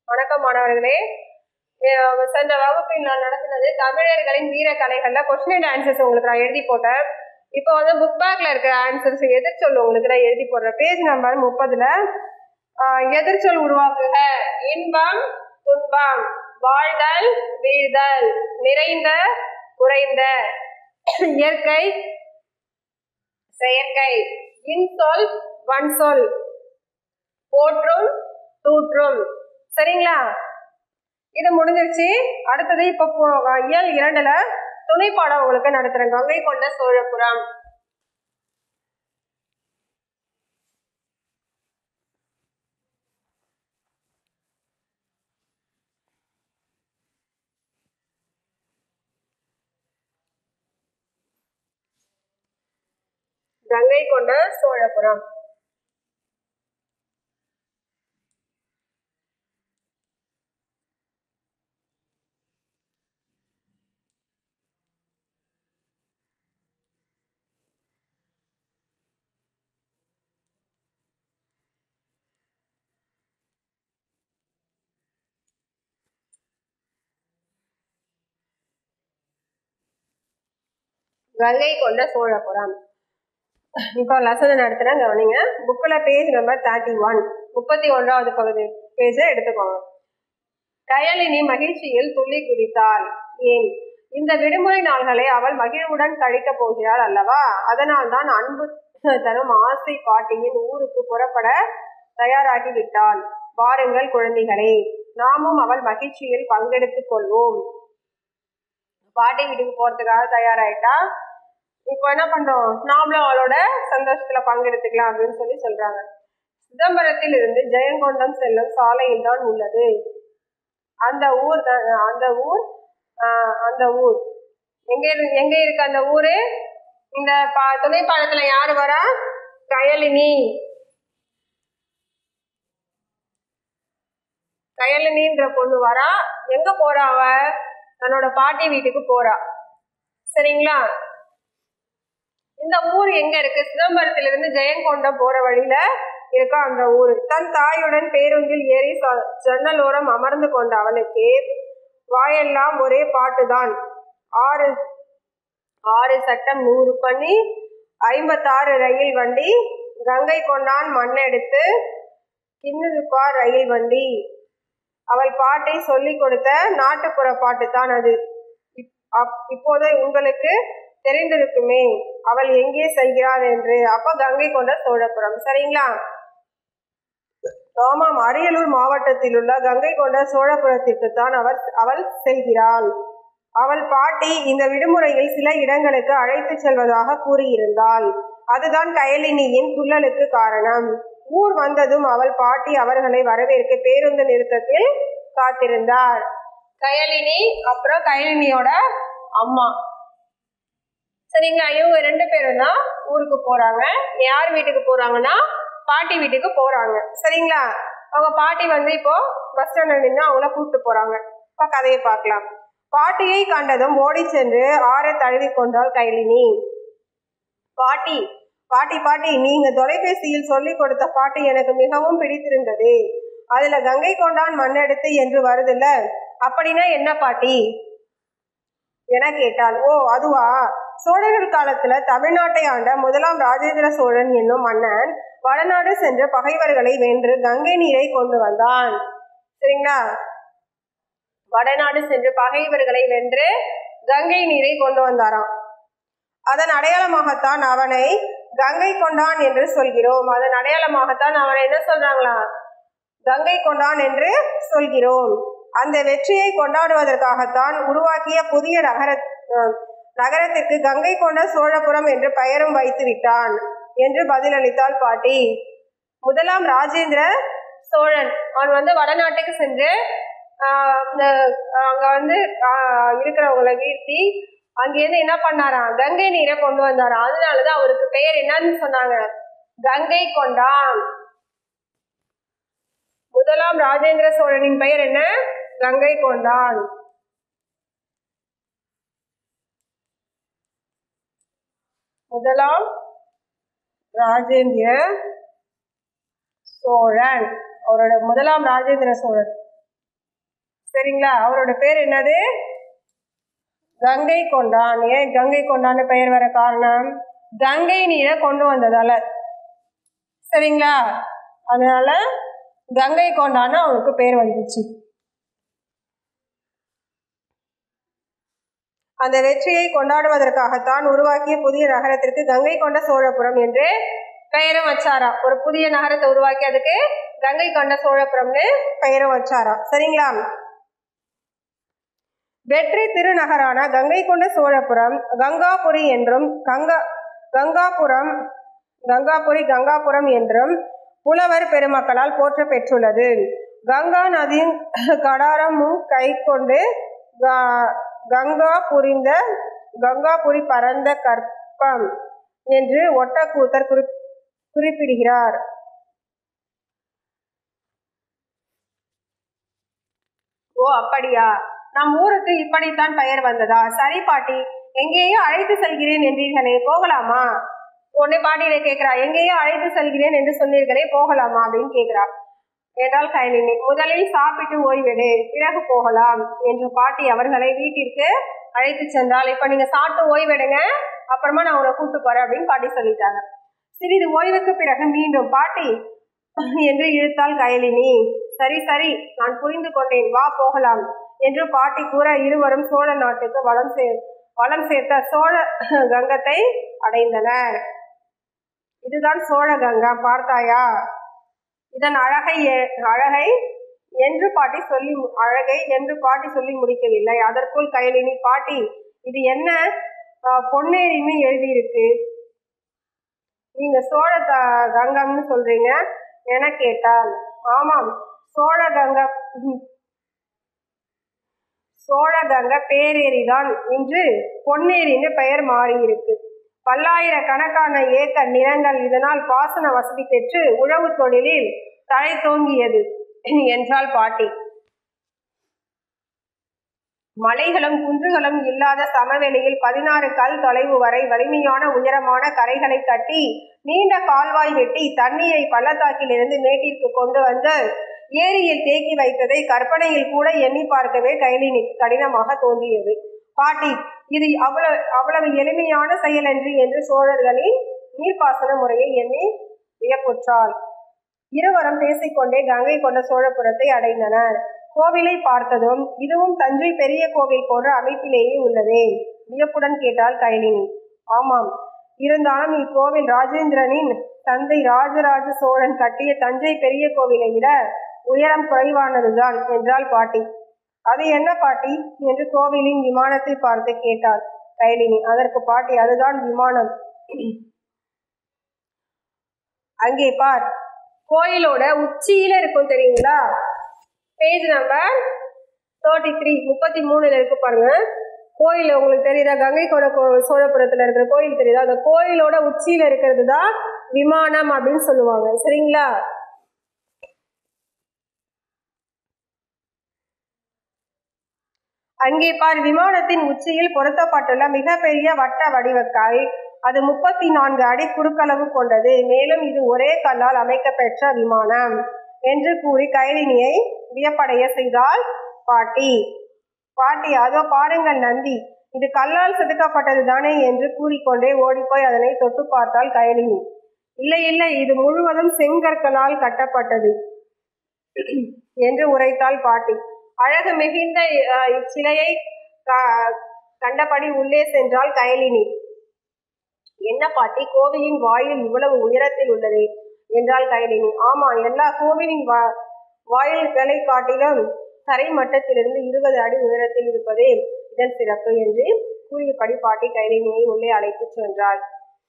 வணக்கம் மாணவர்களே அஹ் சென்ற வகுப்பில் நான் நடத்தினது தமிழர்களின் வீர கலைகள்ல கொஸ்டின் அண்ட் ஆன்சர்ஸ் உங்களுக்கு நான் எழுதி போட்டேன் இப்போ வந்து புக் பேக்ல இருக்கிற ஆன்சர்ஸ் எதிர்ச்சொல் உங்களுக்கு நான் எழுதி போடுறேன் பேஜ் நம்பர் முப்பதுல எதிர்ச்சொல் உருவாக்குக இன்பம் துன்பம் வாழ்தல் வீழ்தல் நிறைந்த குறைந்த இயற்கை செயற்கை இன்சொல் வன்சொல் போற்றும் தூற்றும் சரிங்களா இது முடிஞ்சிருச்சு அடுத்தது இப்போ போ- இயல் இரண்டுல துணைப்பாடம் உங்களுக்கு நடத்துறேன் கங்கை கொண்ட சோழபுரம் கங்கை கொண்ட சோழபுரம் கங்கை கொண்ட சோழபுரம் இப்போ லெசனை நடத்துகிறேன் கவனிங்க புக்கில் பேஜ் நம்பர் தேர்ட்டி ஒன் முப்பத்தி ஒன்றாவது பகுதி பேஜை எடுத்துக்கோங்க கயலினி மகிழ்ச்சியில் துள்ளி குதித்தாள் ஏன் இந்த விடுமுறை நாள்களை அவள் மகிழ்வுடன் கழிக்கப் போகிறாள் அல்லவா அதனால் தான் அன்பு தரும் ஆசை பாட்டியின் ஊருக்கு புறப்பட தயாராகி விட்டாள் வாருங்கள் குழந்தைகளே நாமும் அவள் மகிழ்ச்சியில் பங்கெடுத்துக் கொள்வோம் பாட்டி வீட்டுக்கு போறதுக்காக தயாராயிட்டா இப்போ என்ன பண்றோம் நாமளும் அவளோட சந்தோஷத்துல பங்கெடுத்துக்கலாம் அப்படின்னு சொல்லி சொல்றாங்க சிதம்பரத்தில் இருந்து ஜெயங்கொண்டம் செல்லும் சாலையில் தான் உள்ளது அந்த ஊர் தான் அந்த ஊர் ஆஹ், அந்த ஊர் எங்க இரு- எங்க இருக்கு அந்த ஊரு இந்த பா துணை பாடத்துல யாரு வரா கயலினி கயலினின்ற பொண்ணு வரா எங்க போறா அவ தன்னோட பாட்டி வீட்டுக்கு போறா சரிங்களா இந்த ஊர் எங்க இருக்கு சிதம்பரத்திலிருந்து ஜெயங்கொண்டம் போற வழியில இருக்கா அந்த ஊர் தன் தாயுடன் பேருந்தில் ஏறி ச- ஜன்னலோரம் அமர்ந்து கொண்ட அவளுக்கு வாயெல்லாம் ஒரே பாட்டுதான் ஆறு ஆறு சட்டம் நூறு பண்ணி ஐம்பத்தாறு ரயில் வண்டி கங்கை கொண்டான் மண்ணெடுத்து கிண்ணுது பார் ரயில் வண்டி அவள் பாட்டை சொல்லிக் கொடுத்த நாட்டுப்புற பாட்டு தான் அது இப்- அப்- இப்போதே உங்களுக்கு தெரிந்திருக்குமே அவள் எங்கே செல்கிறாள் என்று அப்ப கங்கை கொண்ட சோழபுரம் சரிங்களா ஆமாம் அரியலூர் மாவட்டத்தில் உள்ள கங்கை கொண்ட சோழபுரத்திற்கு தான் அவர் அவள் செல்கிறாள் அவள் பாட்டி இந்த விடுமுறையில் சில இடங்களுக்கு அழைத்து செல்வதாக கூறியிருந்தாள் அதுதான் கயலினியின் துள்ளலுக்கு காரணம் ஊர் வந்ததும் அவள் பாட்டி அவர்களை வரவேற்க பேருந்து நிறுத்தத்தில் காத்திருந்தார் கயலினி அப்புறம் கயலினியோட அம்மா சரிங்களா இவங்க ரெண்டு பேரும் தான் ஊருக்கு போறாங்க யார் வீட்டுக்கு போறாங்கன்னா பாட்டி வீட்டுக்கு போறாங்க சரிங்களா அவங்க பாட்டி வந்து இப்போ பஸ் ஸ்டாண்ட்ல நின்று அவங்கள கூப்பிட்டு போறாங்க இப்போ கதையை பார்க்கலாம் பாட்டியை கண்டதும் ஓடி சென்று ஆறை தழுவி கொண்டாள் கைலினி பாட்டி பாட்டி பாட்டி நீங்க தொலைபேசியில் சொல்லிக் கொடுத்த பாட்டு எனக்கு மிகவும் பிடித்திருந்தது அதுல கங்கை கொண்டான் மண்ணெடுத்து என்று வருதுல்ல அப்படின்னா என்ன பாட்டி என கேட்டாள் ஓ அதுவா சோழர்கள் காலத்துல தமிழ்நாட்டை ஆண்ட முதலாம் ராஜேந்திர சோழன் என்னும் மன்னன் வடநாடு சென்று பகைவர்களை வென்று கங்கை நீரை கொண்டு வந்தான் சரிங்களா வடநாடு சென்று பகைவர்களை வென்று கங்கை நீரை கொண்டு வந்தாராம் அதன் அடையாளமாகத்தான் அவனை கங்கை கொண்டான் என்று சொல்கிறோம் அதன் அடையாளமாகத்தான் அவனை என்ன சொல்றாங்களா கங்கை கொண்டான் என்று சொல்கிறோம் அந்த வெற்றியை கொண்டாடுவதற்காகத்தான் உருவாக்கிய புதிய நகர அஹ், நகரத்திற்கு கங்கை கொண்ட சோழபுரம் என்று பெயரும் வைத்து விட்டான் என்று பதிலளித்தாள் பாட்டி முதலாம் ராஜேந்திர சோழன் அவன் வந்து வடநாட்டுக்கு சென்று ஆஹ், இந்த அங்க வந்து ஆஹ், இருக்கிறவங்களை வீழ்த்தி அங்கேருந்து என்ன பண்ணாராம் கங்கை நீரை கொண்டு வந்தாராம் அதனாலதான் அவருக்கு பெயர் என்னன்னு சொன்னாங்க கங்கை கொண்டான் முதலாம் ராஜேந்திர சோழனின் பெயர் என்ன கங்கை கொண்டான் முதலாம் ராஜேந்திர சோழன் அவரோட முதலாம் ராஜேந்திர சோழன் சரிங்களா அவரோட பேர் என்னது கங்கை கொண்டான் ஏன் கங்கை கொண்டான்னு பெயர் வர காரணம் கங்கை நீரை கொண்டு வந்ததால சரிங்களா அதனால கங்கை கொண்டான்னு அவனுக்கு பேர் வந்துச்சு அந்த வெற்றியை கொண்டாடுவதற்காகத்தான் உருவாக்கிய புதிய நகரத்திற்கு கங்கை கொண்ட சோழபுரம் என்று பெயரும் வச்சாராம் ஒரு புதிய நகரத்தை உருவாக்கி அதுக்கு கங்கை கொண்ட சோழபுரம்னு பெயரும் வச்சாராம் சரிங்களா வெற்றி திருநகரான கங்கை கொண்ட சோழபுரம் கங்காபுரி என்றும் கங்கா கங்காபுரம் கங்காபுரி கங்காபுரம் என்றும் புலவர் பெருமக்களால் போற்ற பெற்றுள்ளது கங்கா நதியின் கடாரமும் கை கொண்டு க- கங்கா புரிந்த கங்காபுரி பரந்த கற்பம் என்று ஒட்டக்கூத்தர் குறி குறிப்பிடுகிறார் ஓ அப்படியா நம் ஊருக்கு இப்படித்தான் பெயர் வந்ததா சரி பாட்டி எங்கேயோ அழைத்து செல்கிறேன் என்றீர்களே போகலாமா உடனே பாட்டியில கேட்கிறா எங்கேயோ அழைத்து செல்கிறேன் என்று சொன்னீர்களே போகலாமா அப்படின்னு கேட்கிறா என்றால் கைலினி முதலில் சாப்பிட்டு ஓய்வெடு பிறகு போகலாம் என்று பாட்டி அவர்களை வீட்டிற்கு அழைத்து சென்றால் இப்ப நீங்க சாப்பிட்டு ஓய்வெடுங்க அப்புறமா நான் உங்களை கூட்டு போறேன் அப்படின்னு பாட்டி சொல்லிட்டாங்க சிறிது ஓய்வுக்கு பிறகு மீண்டும் பாட்டி என்று இழுத்தாள் கயலினி சரி சரி நான் புரிந்து கொண்டேன் வா போகலாம் என்று பாட்டி கூற இருவரும் சோழ நாட்டுக்கு வளம் சே வளம் சேர்த்த சோழ கங்கத்தை அடைந்தனர் இதுதான் சோழ கங்கா பார்த்தாயா இதன் அழகை எ- அழகை என்று பாட்டி சொல்லி மு- அழகை என்று பாட்டி சொல்லி முடிக்கவில்லை அதற்குள் கயலினி பாட்டி இது என்ன ஆஹ், பொன்னேரின்னு எழுதியிருக்கு நீங்க சோழ க- கங்கம்னு சொல்றீங்க என கேட்டாள் ஆமாம் சோழ கங்கா ம். சோழகங்க பேரேரிதான் இன்று பொன்னேரின்னு பெயர் மாறியிருக்கு பல்லாயிரக்கணக்கான ஏக்கர் நிலங்கள் இதனால் பாசன வசதி பெற்று உழவு தொழிலில் தலை தோங்கியது என்றாள் பாட்டி மலைகளும் குன்றுகளும் இல்லாத சமவெளியில் பதினாறு கல் தொலைவு வரை வலிமையான உயரமான கரைகளை கட்டி நீண்ட கால்வாய் வெட்டி தண்ணீரை பள்ளத்தாக்கிலிருந்து மேட்டிற்கு கொண்டு வந்து ஏரியில் தேக்கி வைத்ததை கற்பனையில் கூட எண்ணி பார்க்கவே கைலினிக்கு கடினமாக தோன்றியது பாட்டி இது அவ்வளவு அவ்வளவு எளிமையான செயலன்று என்று சோழர்களின் நீர்ப்பாசன முறையை எண்ணி வியப்புற்றாள் இருவரும் பேசிக்கொண்டே கங்கை கொண்ட சோழபுரத்தை அடைந்தனர் கோவிலை பார்த்ததும் இதுவும் தஞ்சை பெரிய கோவில் போன்ற அமைப்பிலேயே உள்ளதே வியப்புடன் கேட்டாள் கைலினி ஆமாம் இருந்தாலும் இக்கோவில் ராஜேந்திரனின் தந்தை ராஜராஜ சோழன் கட்டிய தஞ்சை பெரிய கோவிலை விட உயரம் குறைவானதுதான் என்றாள் பாட்டி அது என்ன பாட்டி என்று கோவிலின் விமானத்தை பார்த்து கேட்டாள் கைலினி அதற்கு பாட்டி அதுதான் விமானம் அங்கே பார் கோயிலோட உச்சியில இருக்கும் தெரியுங்களா பேஜ் நம்பர் தேர்ட்டி த்ரீ முப்பத்தி மூணுல இருக்கு பாருங்க கோயில் உங்களுக்கு தெரியுதா கங்கை கொண்ட கோ சோழபுரத்துல இருக்கிற கோயில் தெரியுதா அந்த கோயிலோட உச்சியில இருக்கிறது தான் விமானம் அப்படின்னு சொல்லுவாங்க சரிங்களா அங்கே பார் விமானத்தின் உச்சியில் பொருத்தப்பட்டுள்ள மிகப்பெரிய வட்ட வடிவக்காய் அது முப்பத்தி நான்கு அடி குறுக்களவு கொண்டது மேலும் இது ஒரே கல்லால் அமைக்கப்பெற்ற விமானம் என்று கூறி கைலினியை வியப்படைய செய்தாள் பாட்டி பாட்டி அதோ பாருங்கள் நந்தி இது கல்லால் செதுக்கப்பட்டது தானே என்று கூறிக்கொண்டே ஓடிப்போய் அதனை தொட்டு பார்த்தாள் கைலினி இல்லை இல்லை இது முழுவதும் செங்கற்களால் கட்டப்பட்டது என்று உரைத்தாள் பாட்டி அழகு மிகுந்த அஹ், இச்சிலையை க- கண்டபடி உள்ளே சென்றாள் கயலினி என்ன பாட்டி கோவிலின் வாயில் இவ்வளவு உயரத்தில் உள்ளதே என்றாள் கயலினி ஆமா எல்லா கோவிலின் வா வாயில்களை காட்டிலும் தரை மட்டத்திலிருந்து இருபது அடி உயரத்தில் இருப்பதே இதன் சிறப்பு என்று கூறியபடி பாட்டி கைலினியை உள்ளே அழைத்துச் சென்றாள்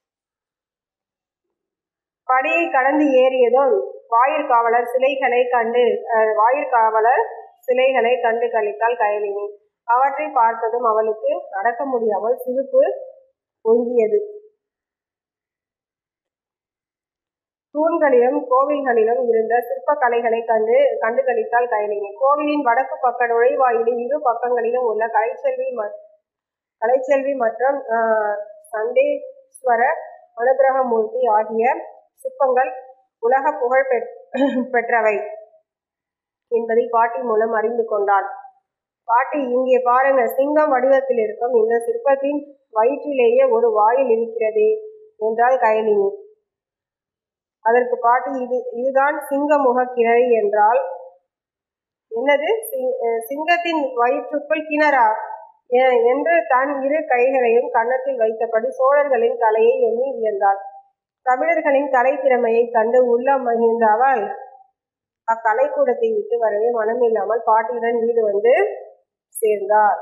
படியை கடந்து ஏறியதும் வாயிற்காவலர் சிலைகளை கண்டு அஹ், வாயிற்காவலர் சிலைகளை கண்டு கழித்தாள் கயலினி அவற்றை பார்த்ததும் அவளுக்கு நடக்க முடியாமல் சிரிப்பு பொங்கியது தூண்களிலும் கோவில்களிலும் இருந்த சிற்ப கலைகளை கண்டு கண்டு கழித்தாள் கைலினி கோவிலின் வடக்கு பக்க நுழைவாயிலின் இரு பக்கங்களிலும் உள்ள கலைச்செல்வி ம- கலைச்செல்வி மற்றும் ஆஹ், சண்டேஸ்வர அனுகிரகமூர்த்தி ஆகிய சிற்பங்கள் உலக புகழ் பெற்- பெற்றவை என்பதை பாட்டி மூலம் அறிந்து கொண்டாள் பாட்டி இங்கே பாருங்க சிங்கம் வடிவத்தில் இருக்கும் இந்த சிற்பத்தின் வயிற்றிலேயே ஒரு வாயில் இருக்கிறது என்றாள் கைலினி அதற்கு பாட்டி இது இதுதான் சிங்க முக கிணறு என்றால் என்னது சிங்கத்தின் வயிற்றுக்குள் கிணறா என்று தன் இரு கைகளையும் கன்னத்தில் வைத்தபடி சோழர்களின் கலையை எண்ணி வியந்தாள் தமிழர்களின் கலை திறமையை கண்டு உள்ளம் மகிழ்ந்த அவள் அக்கலைக்கூடத்தை விட்டு வரவே மனமில்லாமல் பாட்டியுடன் வீடு வந்து சேர்ந்தார்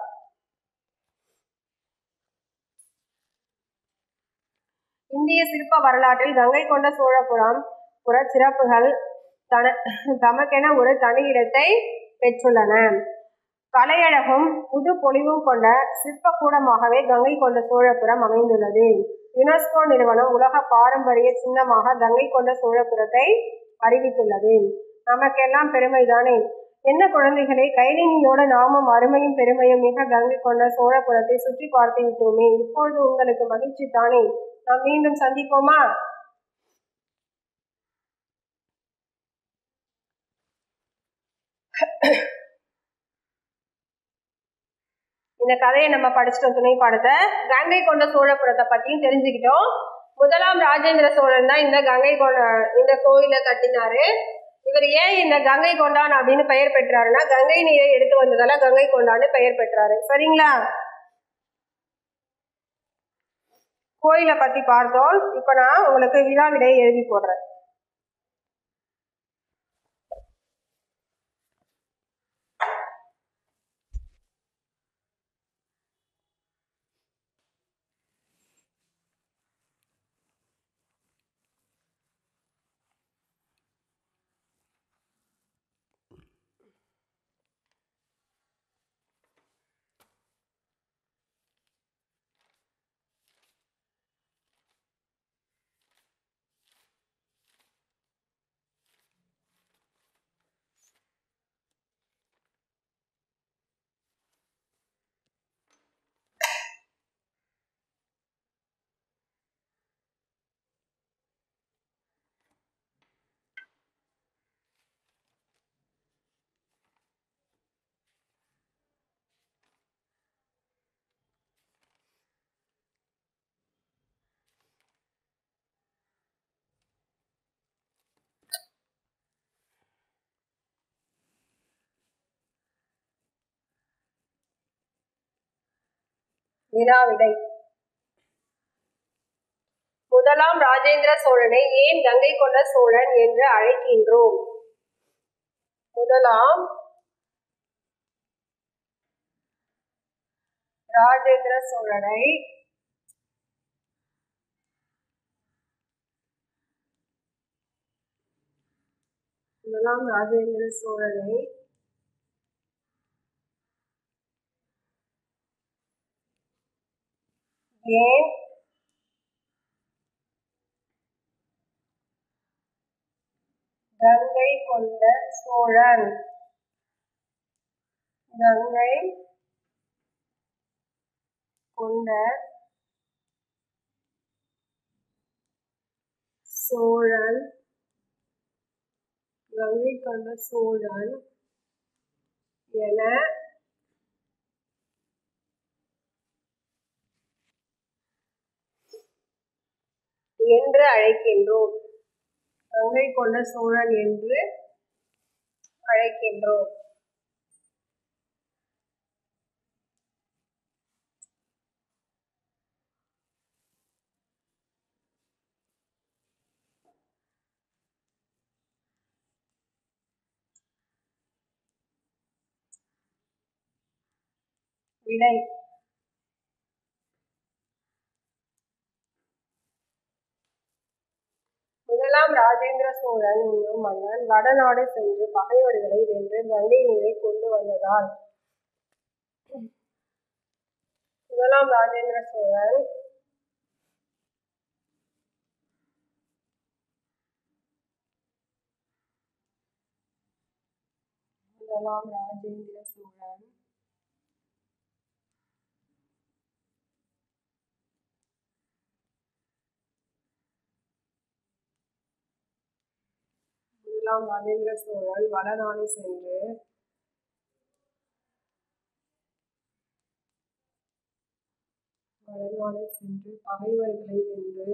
இந்திய சிற்ப வரலாற்றில் கங்கை கொண்ட சோழபுரம் புற சிறப்புகள் தன தமக்கென ஒரு தனி இடத்தை பெற்றுள்ளன கலையழகும் புது பொலிவும் கொண்ட சிற்பக்கூடமாகவே கங்கை கொண்ட சோழபுரம் அமைந்துள்ளது யுனெஸ்கோ நிறுவனம் உலக பாரம்பரிய சின்னமாக கங்கை கொண்ட சோழபுரத்தை அறிவித்துள்ளது நமக்கெல்லாம் பெருமைதானே என்ன குழந்தைகளே கைலினியோட நாமும் அருமையும் பெருமையும் மிக கங்கை கொண்ட சோழபுரத்தை சுற்றி பார்த்து விட்டோமே இப்பொழுது உங்களுக்கு மகிழ்ச்சி தானே நாம் மீண்டும் சந்திப்போமா இந்த கதையை நம்ம படிச்சிட்டோம் துணை பாடத்தை கங்கை கொண்ட சோழபுரத்தை பத்தியும் தெரிஞ்சுக்கிட்டோம் முதலாம் ராஜேந்திர சோழன் தான் இந்த கங்கை கொண்ட இந்த கோயிலை கட்டினாரு இவர் ஏன் இந்த கங்கை கொண்டான் அப்படின்னு பெயர் பெற்றாருன்னா கங்கை நீரை எடுத்து வந்ததால கங்கை கொண்டான்னு பெயர் பெற்றாரு சரிங்களா கோயிலை பத்தி பார்த்தோம் இப்ப நான் உங்களுக்கு விழா விடையை எழுதி போடுறேன் வினாவிடை முதலாம் ராஜேந்திர சோழனை ஏன் கங்கை கொண்ட சோழன் என்று அழைக்கின்றோம் முதலாம் ராஜேந்திர சோழனை முதலாம் ராஜேந்திர சோழனை ஏன் கங்கை கொண்ட சோழன் கங்கை கொண்ட சோழன் கங்கை கொண்ட சோழன் என என்று அழைக்கின்றோம் கங்கை கொண்ட சோழன் என்று அழைக்கின்றோம் விடை முதலாம் ராஜேந்திர சோழன் என்னும் மன்னன் வடநாடு சென்று பகைவர்களை வென்று கங்கை நீரை கொண்டு வந்ததால் முதலாம் ராஜேந்திர சோழன் முதலாம் ராஜேந்திர சோழன் முதலாம் ராஜேந்திர சோழன் வடநாடு சென்று வடநாடு சென்று பகைவர்களை வென்று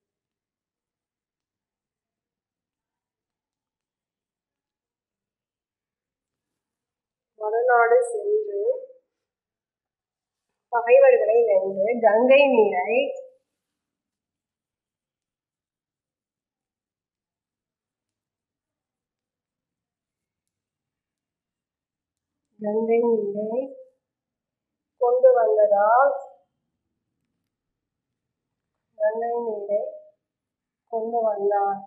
வடநாடு சென்று பகைவர்களை வென்று கங்கை நீரை கங்கை நீரை கொண்டு வந்ததால் கங்கை நீரை கொண்டு வந்தான்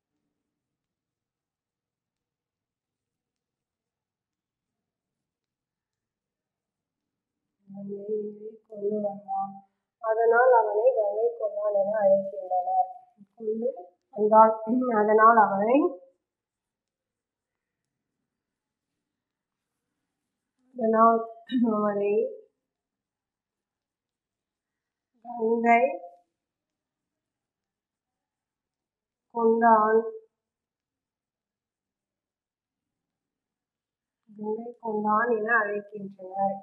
கங்கை நீரை கொண்டு வந்தான் அதனால் அவனை கங்கை கொண்டான் என அழைக்கின்றனர் கொண்டு வந்தான் அதனால் அவனை அதனால் அவனை கங்கை கொண்டான் கங்கை கொண்டான் என அழைக்கின்றனர்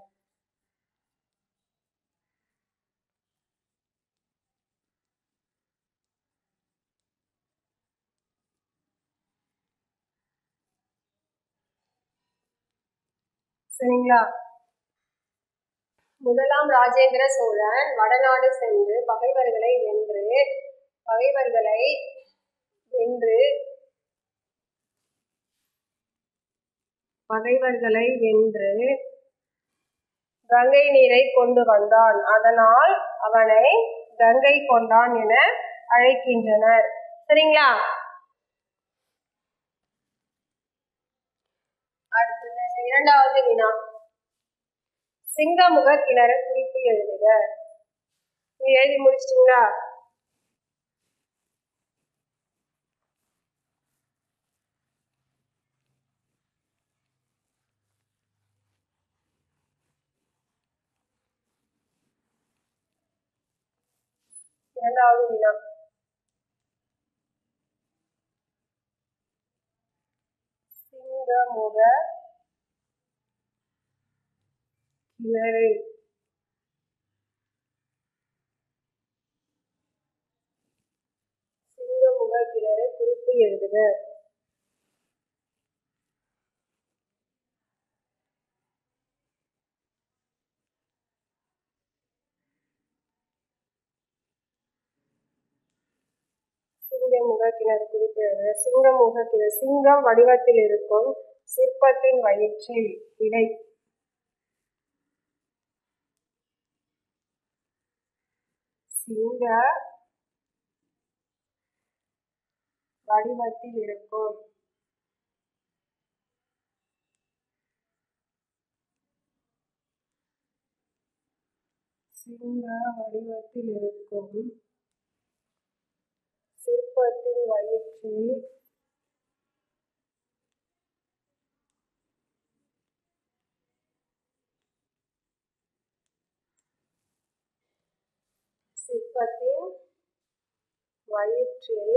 சரிங்களா முதலாம் ராஜேந்திர சோழன் வடநாடு சென்று பகைவர்களை வென்று பகைவர்களை வென்று பகைவர்களை வென்று கங்கை நீரை கொண்டு வந்தான் அதனால் அவனை கங்கை கொண்டான் என அழைக்கின்றனர் சரிங்களா அடுத்தது இரண்டாவது வினா சிங்கமுக கிணறு குறிப்பு எழுதுக இது எழுதி முடிச்சிட்டீங்களா இரண்டாவது வினா சிங்கமுக கிணறு சிங்கமுக கிணறு குறிப்பு எழுதுக சிங்கமுக கிணறு குறிப்பு எழுதுக சிங்கமுக கிணறு சிங்கம் வடிவத்தில் இருக்கும் சிற்பத்தின் வயிற்றில் விடை சிங்க வடிவத்தில் இருக்கும் சிங்க வடிவத்தில் இருக்கும் சிற்பத்தின் வயிற்றில் சிற்பத்தின் வயிற்றில்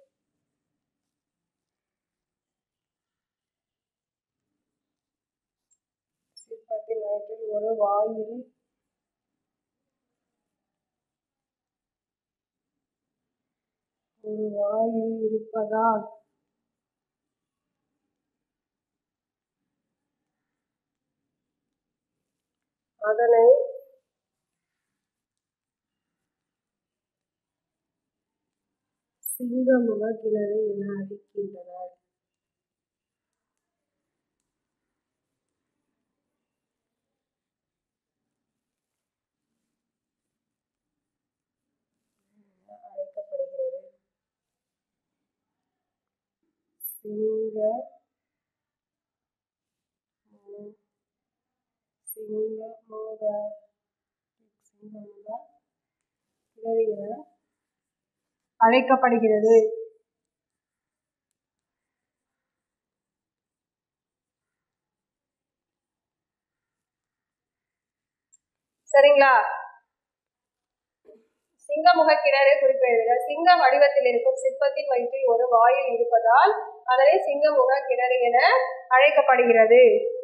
சிற்பத்தின் வயிற்றில் ஒரு வாயில் ஒரு வாயில் இருப்பதால் அதனை சிங்கமுக கிணறு என அழைக்கின்றனர் அழைக்கப்படுகிறது சிங்க மு- சிங்கமுக சிங்கமுக கிணறு என அழைக்கப்படுகிறது சரிங்களா சிங்கமுக கிணறு குறிப்பிடுக சிங்க வடிவத்தில் இருக்கும் சிற்பத்தின் வயிற்றில் ஒரு வாயில் இருப்பதால் அதனை சிங்கமுக கிணறு என அழைக்கப்படுகிறது